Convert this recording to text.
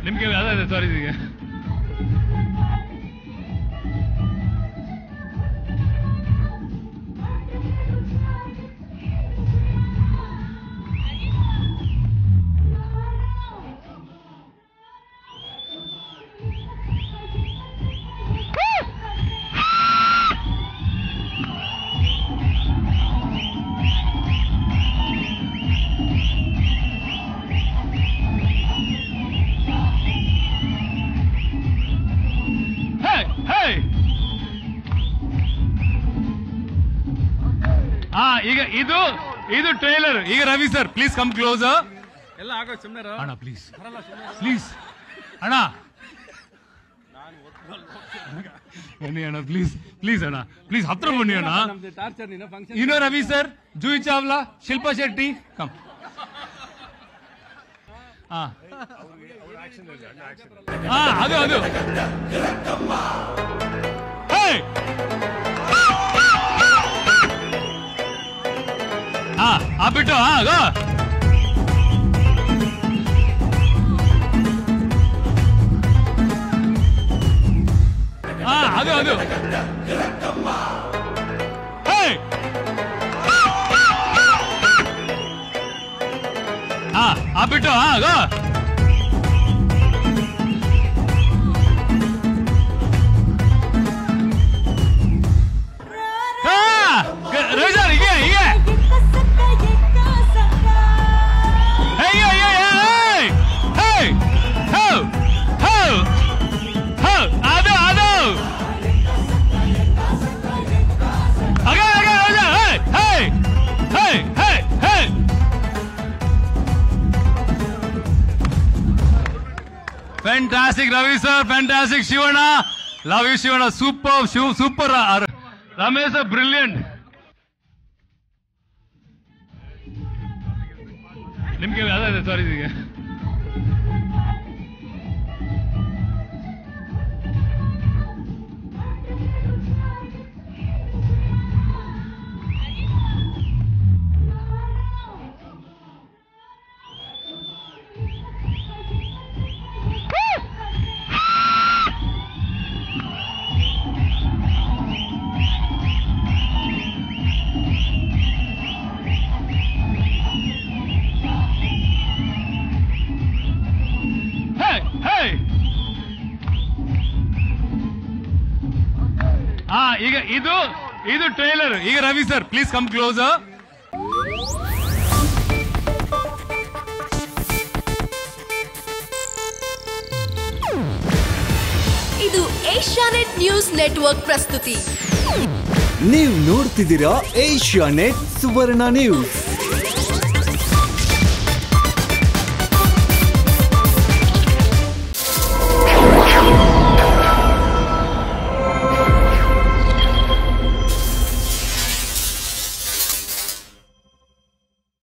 ನಿಮ್ಗೆ ಅದೇ ಅದೇ ಸಾರಿ ಈಗ ಹೇ ಹೇ ಹಾ ಈಗ ಇದು ಇದು ಟ್ರೈಲರ್ ಈಗ Ravi sir please come close ಎಲ್ಲ ಆಗೋ ಸುಮ್ಮನೆ ಅಣ್ಣ ಪ್ಲೀಸ್ ಪ್ಲೀಸ್ ಅಣ್ಣ ಬನ್ನಿ ಅಣ್ಣ ಪ್ಲೀಸ್ ಪ್ಲೀಸ್ ಅಣ್ಣ ಪ್ಲೀಸ್ ಹತ್ರ ಬನ್ನಿ ಅಣ್ಣ ನಮ್ದು ಟಾರ್ಚರ್ ನೀನು function You know Ravi sir, Jui Chawla, Shilpa Shetty, come. ಹಾ ಹಾ ಅದು ಅದು Hey! ಹಾ ಆ ಬಿಟ್ಟು ಹಾ ಗೋ ಹಾ ಅದು ಅದು Hey! ಹಾ ಆ ಬಿಟ್ಟು ಹಾ ಗೋ ಹಾ ರವಿ ಸರ್ ಹೀಗೆ ಹೀಗೆ Hey, hey, hey, hey! Hey! Ho! Ho! Ho! ಅದು ಅದು Okay, okay, okay, hey! Hey! Hey! Hey! Hey! Fantastic, Ravi sir. Fantastic, Shivana. Love you, Shivana. Super, Shiv- super. uh, Ramesh, sir, brilliant. ನಿಮ್ಗೆ ಅದೇ ಅದೇ ಸಾರಿ ಈಗ ಹೇ ಹೇ ಹಾ ಈಗ ಇದು ಇದು ಟ್ರೈಲರ್ ಈಗ Ravi sir please come close ಇದು ಏಷ್ಯಾನೆಟ್ ನ್ಯೂಸ್ ನೆಟ್ವರ್ಕ್ ಪ್ರಸ್ತುತಿ ನೀವು ನೋಡ್ತಿದ್ದೀರಾ ಏಷ್ಯಾ ನೆಟ್ ಸುವರ್ಣ ನ್ಯೂಸ್